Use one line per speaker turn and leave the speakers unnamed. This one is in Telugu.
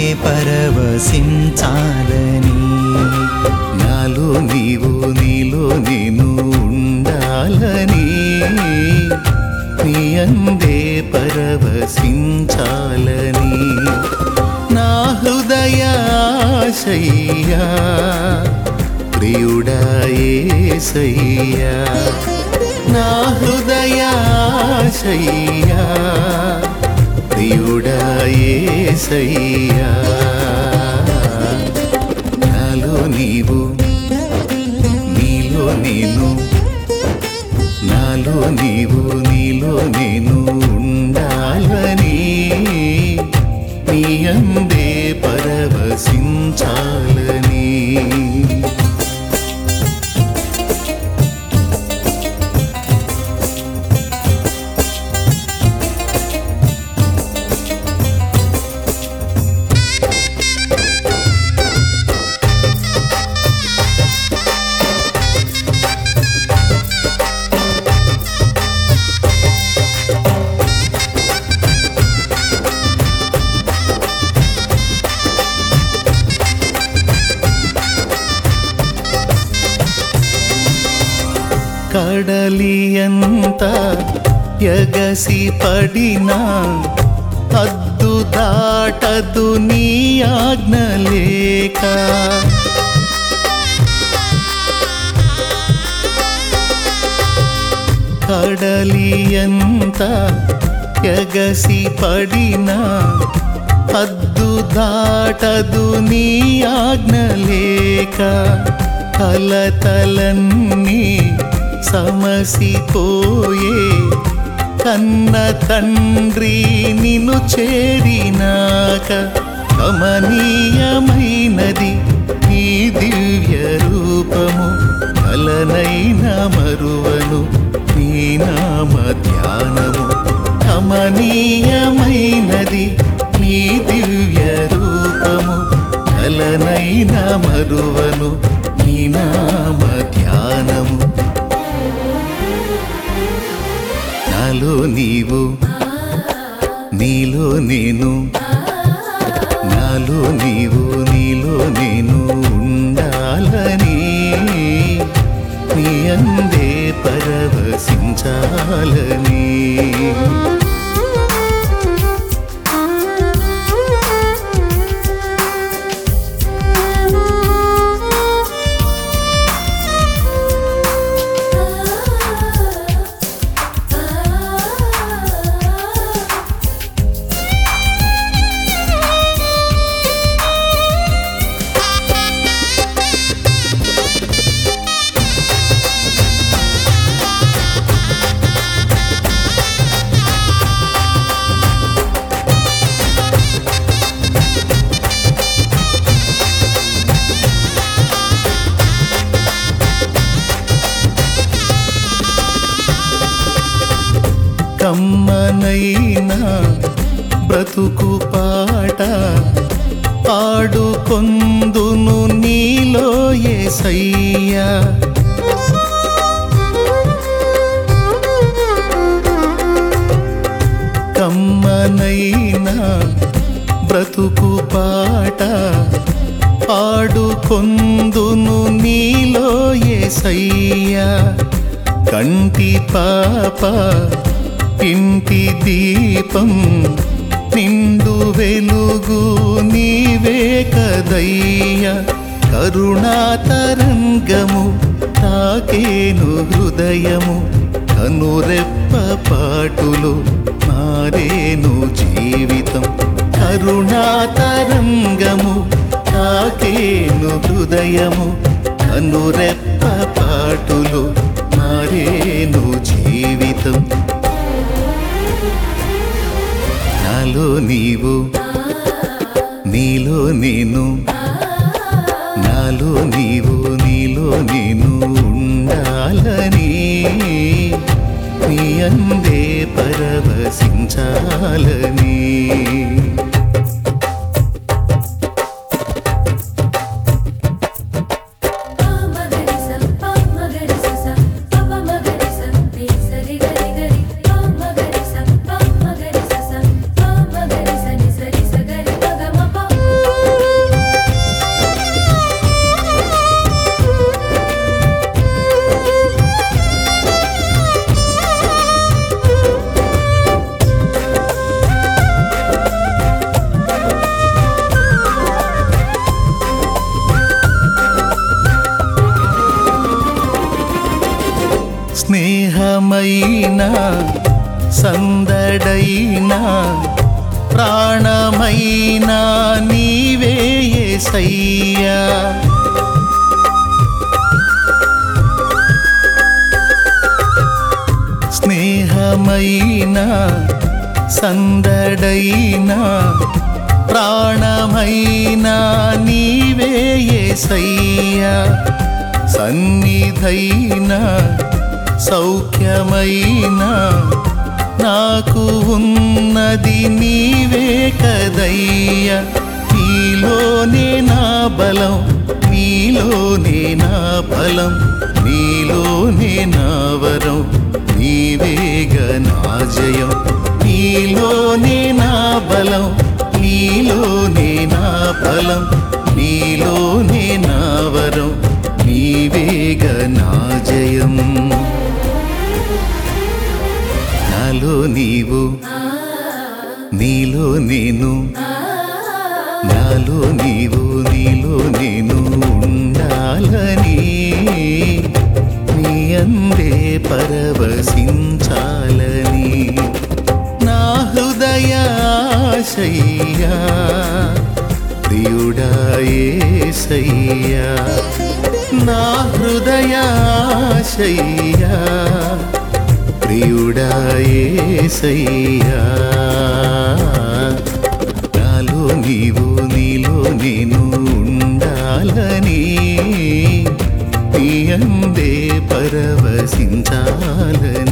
పరవశించాలని
నాలో నీవు నీలో నేను ఉండాలని నీ అందే పరవశించాలని నా హృదయాశయ్యా ప్రియుడాయేసయ్యా నా హృదయాశయ్యా ప్రియుడాయేసయ్యా నాలో నీవు నీలో నేను నాలో నీవు నీలో నేను ఉండాలని నీ అందే పరవశించాలని కడలియంత ఎగసి పడినా అద్దు దాటదు నీ ఆజ్ఞ లేక కడలియంత ఎగసి పడినా అద్దు దాటదు నీ ఆజ్ఞ లేక కలతలన్నీ సమసిపోయే కన్న తండ్రి నిన్ను చేరినాక కమనీయమైనది నీ దివ్య రూపము కలనైన మరువను నీ నామ ధ్యానము కమనీయమైనది నీ దివ్య రూపము కలనైన మరువను నీ నామ ధ్యానము నాలో నీవు నీలో నేను నాలో నీవు నీలో నేను ఉండాలని నీ అందే పరవశించాలని కమ్మనైనా బ్రతుకు పాట పాడుకొందును నీలో ఏసయ్యా కమ్మనైనా బ్రతుకు పాట పాడుకొందును నీలో ఏసయ్యా కంటి పాప ఇంటి దీపం నిండు వెలుగు నీవే కదయ్యా కరుణాతరంగము తాకేను హృదయము కనురెప్ప పాటులు మారేను జీవితం కరుణాతరంగము తాకేను హృదయము కనురెప్ప పాటులు మారేను జీవితం నాలో నీవు నీలో నేను నాలో నీవు నీలో నేను ఉండాలని నీ అందే పరవశించాలని
సరి సరి సరి సరి సరి సరి సరి సరి సరి
స్నేహమైనా సందడైనా ప్రాణమైనా నీవే యేసయ్యా స్నేహమైనా సందడైనా ప్రాణమైనా నీవే యేసయ్యా సన్నిధైనా సౌఖ్యమైనా నాకు ఉన్నది నీవే కదయ్యా నీలోనే నా బలం నీలోనే నా బలం నీలోనే నా వరం నీవేగ నా జయం నీలోనే నా బలం నీలోనే నా బలం నీలోనే నా వరం నీవేగ నా జయం నాలో నీవు నీలో నేను నాలో నీవు నీలో నేను ఉండాలని నీ అందే పరవశించాలని నా హృదయాశయ్యా ప్రియుడాయేసయ్యా నా హృదయాశయ్యా ప్రియుడాయేసయ్యా నాలో నీవు నీలో నేను ఉండాలని నీ అందే పరవశించాలని